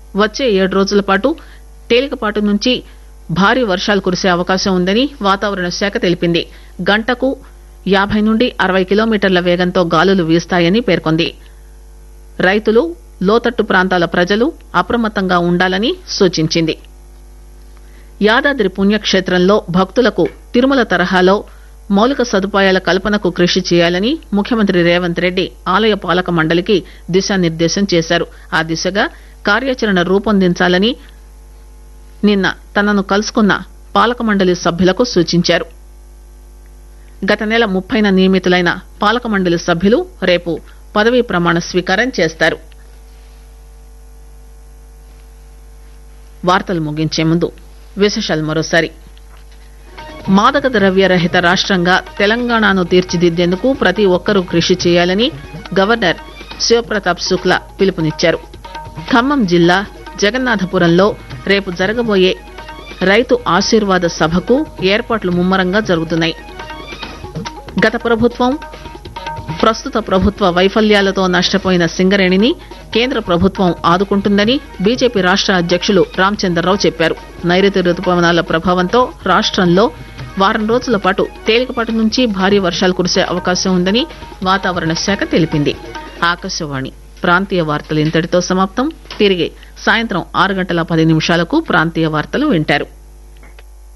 వచ్చే ఏడు రోజుల పాటు తేలికపాటి నుంచి భారీ వర్షాలు కురిసే అవకాశం ఉందని వాతావరణ శాఖ తెలిపింది గంటకు యాభై నుండి అరవై కిలోమీటర్ల వేగంతో గాలులు వీస్తాయని పేర్కొంది రైతులు లోతట్టు ప్రాంతాల ప్రజలు అప్రమత్తంగా ఉండాలని సూచించింది యాదాద్రి పుణ్యక్షేత్రంలో భక్తులకు తిరుమల తరహాలో మౌలిక సదుపాయాల కల్పనకు కృషి చేయాలని ముఖ్యమంత్రి రేవంత్ రెడ్డి ఆలయ పాలక మండలికి దిశానిర్దేశం చేశారు ఆ దిశగా కార్యాచరణ రూపొందించాలని నిన్న తనను కలుసుకున్న పాలక మండలి సభ్యులకు సూచించారు గత నెల ముప్పైన నియమితులైన పాలక మండలి సభ్యులు రేపు పదవీ ప్రమాణ స్వీకారం చేస్తారు వార్తలు ముగించే ముందు విశేషాలు మరోసారి మాదక ద్రవ్య రహిత రాష్ట్రంగా తెలంగాణను తీర్చిదిద్దేందుకు ప్రతి ఒక్కరూ కృషి చేయాలని గవర్నర్ శివప్రతాప్ శుక్లా పిలుపునిచ్చారు ఖమ్మం జిల్లా జగన్నాథపురంలో రేపు జరగబోయే రైతు ఆశీర్వాద సభకు ఏర్పాట్లు ముమ్మరంగా జరుగుతున్నాయి గత ప్రభుత్వం ప్రస్తుత ప్రభుత్వ వైఫల్యాలతో నష్టపోయిన సింగరేణిని కేంద్ర ప్రభుత్వం ఆదుకుంటుందని బీజేపీ రాష్ట్ర అధ్యక్షులు రామచంద్రరావు చెప్పారు నైరుతి రుతుపవనాల ప్రభావంతో రాష్ట్రంలో వారం రోజుల పాటు తేలికపాటి నుంచి భారీ వర్షాలు కురిసే అవకాశం ఉందని వాతావరణ శాఖ తెలిపింది ఆకాశవాణి ప్రాంతీయ వార్తలు ఇంతటితో సమాప్తం తిరిగి సాయంత్రం ఆరు గంటల పది నిమిషాలకు ప్రాంతీయ వార్తలు వింటారు